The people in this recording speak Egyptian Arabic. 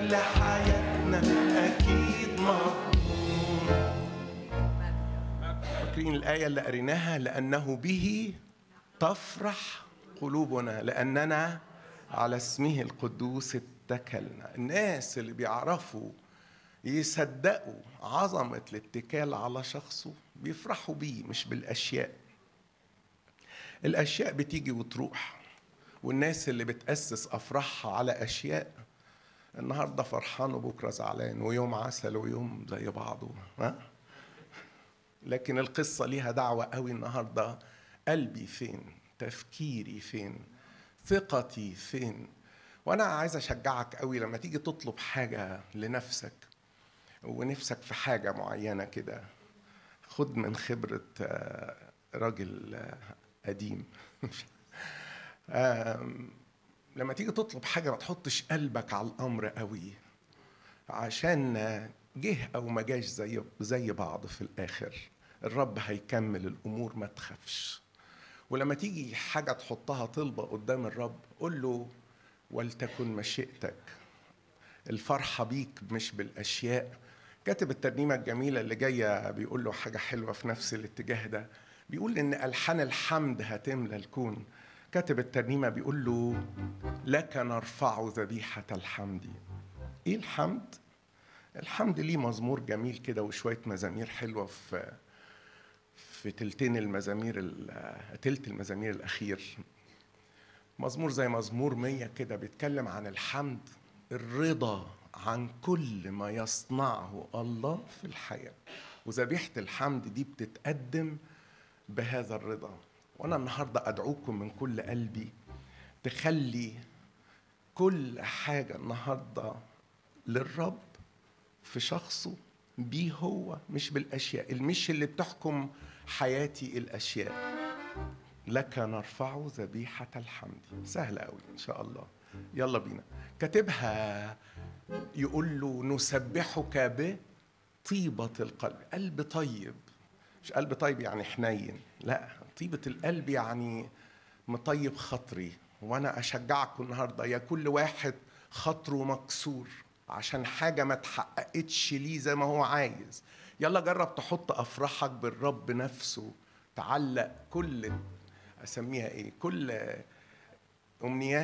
كل حياتنا أكيد مضمون فاكرين الآية اللي قريناها لأنه به تفرح قلوبنا لأننا على اسمه القدوس اتكلنا الناس اللي بيعرفوا يصدقوا عظمة الاتكال على شخصه بيفرحوا بيه مش بالأشياء الأشياء بتيجي وتروح والناس اللي بتأسس أفراحها على أشياء النهارده فرحان وبكره زعلان ويوم عسل ويوم زي بعضه ها لكن القصه ليها دعوه قوي النهارده قلبي فين تفكيري فين ثقتي فين وانا عايز اشجعك قوي لما تيجي تطلب حاجه لنفسك ونفسك في حاجه معينه كده خد من خبره آه، راجل آه، قديم آم، لما تيجي تطلب حاجه ما تحطش قلبك على الامر قوي عشان جه او ما جاش زي زي بعض في الاخر الرب هيكمل الامور ما تخافش ولما تيجي حاجه تحطها طلبه قدام الرب قول له ولتكن مشيئتك الفرحه بيك مش بالاشياء كاتب الترنيمه الجميله اللي جايه بيقول له حاجه حلوه في نفس الاتجاه ده بيقول ان الحان الحمد هتملى الكون كاتب الترنيمه بيقول له لك نرفع ذبيحه الحمد ايه الحمد الحمد ليه مزمور جميل كده وشويه مزامير حلوه في في تلتين المزامير ال- تلت المزامير الاخير مزمور زي مزمور مية كده بيتكلم عن الحمد الرضا عن كل ما يصنعه الله في الحياة وذبيحة الحمد دي بتتقدم بهذا الرضا وأنا النهاردة أدعوكم من كل قلبي تخلي كل حاجة النهاردة للرب في شخصه بيه هو مش بالأشياء مش اللي بتحكم حياتي الأشياء لك نرفع ذبيحة الحمد سهلة أوي إن شاء الله يلا بينا كاتبها يقول له نسبحك بطيبة القلب قلب طيب مش قلب طيب يعني حنين لا طيبة القلب يعني مطيب خاطري وانا اشجعكم النهارده يا كل واحد خاطره مكسور عشان حاجه ما اتحققتش ليه زي ما هو عايز يلا جرب تحط افراحك بالرب نفسه تعلق كل اسميها ايه كل امنيات